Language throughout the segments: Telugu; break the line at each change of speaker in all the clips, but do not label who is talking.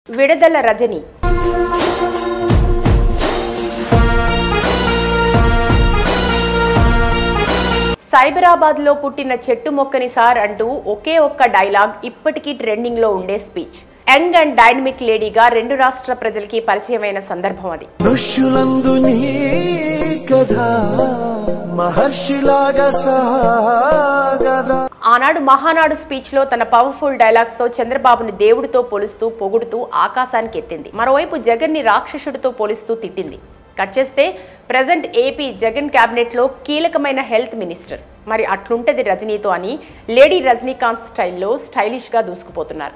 విడుదల రజని సైబరాబాద్లో పుట్టిన చెట్టు మొక్కని సార్ అంటూ ఒకే ఒక్క డైలాగ్ ఇప్పటికీ ట్రెండింగ్లో ఉండే స్పీచ్ యంగ్ అండ్ డైనమిక్ లేడీగా రెండు రాష్ట్ర ప్రజలకి పరిచయమైన సందర్భం అది
ఋషులందు నీ కథ మహర్షిలాగా సాగదా
ఆనాడు మహానాడు స్పీచ్ లో తన పవర్ఫుల్ డైలాగ్స్ తో చంద్రబాబుని దేవుడితో పోలుస్తూ పొగుడుతూ ఆకాశానికి ఎత్తింది మరోవైపు జగన్ ని రాక్షసుడితో పోలుస్తూ తిట్టింది కట్ చేస్తే ప్రజెంట్ ఏపీ జగన్ కేబినెట్ లో కీలకమైన హెల్త్ మినిస్టర్ మరి అట్లుంటది రజనీతో అని లేడీ రజనీకాంత్ స్టైల్లో స్టైలిష్ గా దూసుకుపోతున్నారు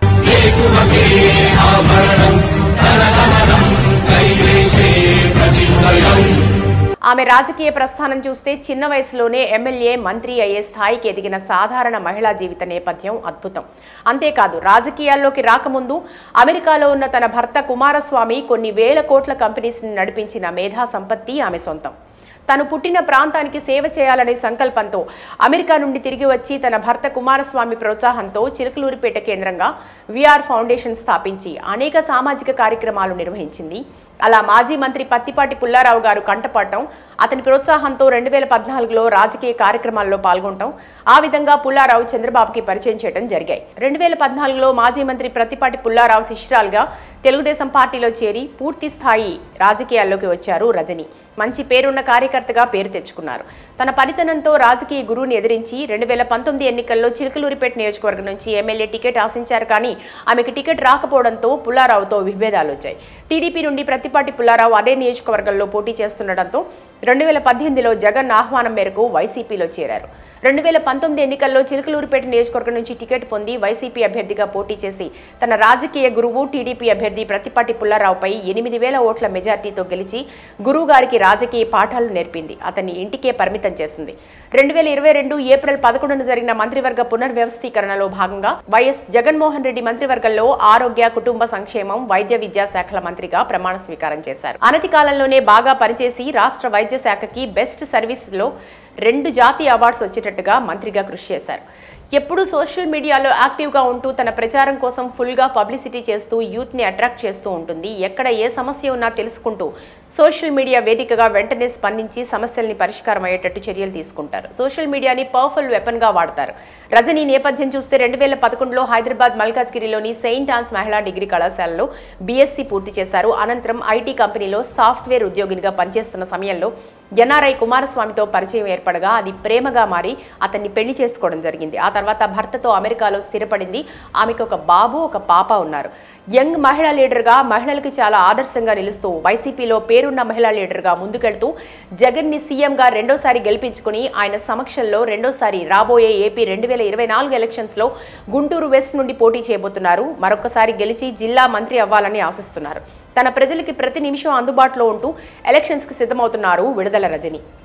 ఆమె రాజకీయ ప్రస్థానం చూస్తే చిన్న వయసులోనే ఎమ్మెల్యే మంత్రి అయ్యే స్థాయికి ఎదిగిన సాధారణ మహిళా జీవిత నేపథ్యం అద్భుతం అంతేకాదు రాజకీయాల్లోకి రాకముందు అమెరికాలో ఉన్న తన భర్త కుమారస్వామి కొన్ని వేల కోట్ల కంపెనీస్ని నడిపించిన మేధా సంపత్తి ఆమె సొంతం తను పుట్టిన ప్రాంతానికి సేవ చేయాలనే సంకల్పంతో అమెరికా నుండి తిరిగి వచ్చి తన భర్త కుమారస్వామి ప్రోత్సాహంతో చిలుకలూరిపేట కేంద్రంగా విఆర్ ఫౌండేషన్ స్థాపించి అనేక సామాజిక కార్యక్రమాలు నిర్వహించింది అలా మాజీ మంత్రి పత్తిపాటి పుల్లారావు గారు కంటపడటం అతని ప్రోత్సాహంతో రెండు వేల పద్నాలుగులో రాజకీయ కార్యక్రమాల్లో పాల్గొనటం ఆ విధంగా పుల్లారావు చంద్రబాబుకి పరిచయం చేయడం జరిగాయి రెండు వేల పద్నాలుగులో మాజీ మంత్రి ప్రతిపాటి పుల్లారావు శిష్యురాలుగా తెలుగుదేశం పార్టీలో చేరి పూర్తి స్థాయి రాజకీయాల్లోకి వచ్చారు రజని మంచి పేరున్న కార్యకర్తగా పేరు తెచ్చుకున్నారు తన పనితనంతో రాజకీయ గురువుని ఎదిరించి రెండు వేల పంతొమ్మిది ఎన్నికల్లో చిలుకలూరిపేట నియోజకవర్గం నుంచి ఎమ్మెల్యే టికెట్ ఆశించారు కానీ ఆమెకు టికెట్ రాకపోవడంతో పుల్లారావుతో విభేదాలు వచ్చాయి టీడీపీ నుండి ప్రతిపాటి పుల్లారావు అదే నియోజకవర్గంలో పోటీ చేస్తుండటంతో రెండు వేల పద్దెనిమిదిలో జగన్ ఆహ్వానం మేరకు వైసీపీలో చేరారు రెండు వేల పంతొమ్మిది ఎన్నికల్లో చిలుకలూరుపేట నియోజకవర్గం నుంచి టికెట్ పొంది వైసీపీ అభ్యర్థిగా పోటీ చేసి తన రాజకీయ గురువు టీడీపీ అభ్యర్థి ప్రతిపాటి పుల్లారావుపై ఎనిమిది వేల ఓట్ల మెజార్టీతో గెలిచి గురువు గారికి రాజకీయ పాఠాలు నేర్పింది అతన్ని ఇంటికే పరిమితం చేసింది రెండు వేల ఇరవై రెండు ఏప్రిల్ పదకొండున జరిగిన మంత్రివర్గ పునర్వ్యవస్థీకరణలో భాగంగా వైఎస్ జగన్మోహన్ రెడ్డి మంత్రివర్గంలో ఆరోగ్య కుటుంబ సంక్షేమం వైద్య విద్యా శాఖల మంత్రిగా ప్రమాణ స్వీకారం చేశారు అనతి కాలంలోనే బాగా పనిచేసి రాష్ట్ర వైద్య శాఖకి బెస్ట్ సర్వీస్ లో రెండు జాతీయ అవార్డ్స్ వచ్చేటట్టుగా మంత్రిగా కృషి చేశారు ఎప్పుడూ సోషల్ మీడియాలో యాక్టివ్గా ఉంటూ తన ప్రచారం కోసం ఫుల్గా పబ్లిసిటీ చేస్తూ యూత్ని అట్రాక్ట్ చేస్తూ ఉంటుంది ఎక్కడ ఏ సమస్య ఉన్నా తెలుసుకుంటూ సోషల్ మీడియా వేదికగా వెంటనే స్పందించి సమస్యల్ని పరిష్కారం అయ్యేటట్టు చర్యలు తీసుకుంటారు సోషల్ మీడియాని పవర్ఫుల్ వెపన్గా వాడతారు రజనీ నేపథ్యం చూస్తే రెండు వేల పదకొండులో హైదరాబాద్ మల్కాజ్గిరిలోని సెయింట్ ఆన్స్ మహిళా డిగ్రీ కళాశాలలో బీఎస్సీ పూర్తి చేశారు అనంతరం ఐటీ కంపెనీలో సాఫ్ట్వేర్ ఉద్యోగినిగా పనిచేస్తున్న సమయంలో ఎన్ఆర్ఐ కుమారస్వామితో పరిచయం ఏర్పడగా అది ప్రేమగా మారి అతన్ని పెళ్లి చేసుకోవడం జరిగింది ఆ తర్వాత భర్తతో అమెరికాలో స్థిరపడింది ఆమెకు ఒక బాబు ఒక పాప ఉన్నారు యంగ్ మహిళా లీడర్గా మహిళలకు చాలా ఆదర్శంగా నిలుస్తూ వైసీపీలో పేరున్న మహిళా లీడర్గా ముందుకెళ్తూ జగన్ని సీఎంగా రెండోసారి గెలిపించుకుని ఆయన సమక్షంలో రెండోసారి రాబోయే ఏపీ రెండు వేల ఇరవై నాలుగు ఎలక్షన్స్లో గుంటూరు వెస్ట్ నుండి పోటీ చేయబోతున్నారు మరొకసారి గెలిచి జిల్లా మంత్రి అవ్వాలని ఆశిస్తున్నారు తన ప్రజలకి ప్రతి నిమిషం అందుబాటులో ఉంటూ ఎలక్షన్స్కి సిద్ధమవుతున్నారు విడుదల రజని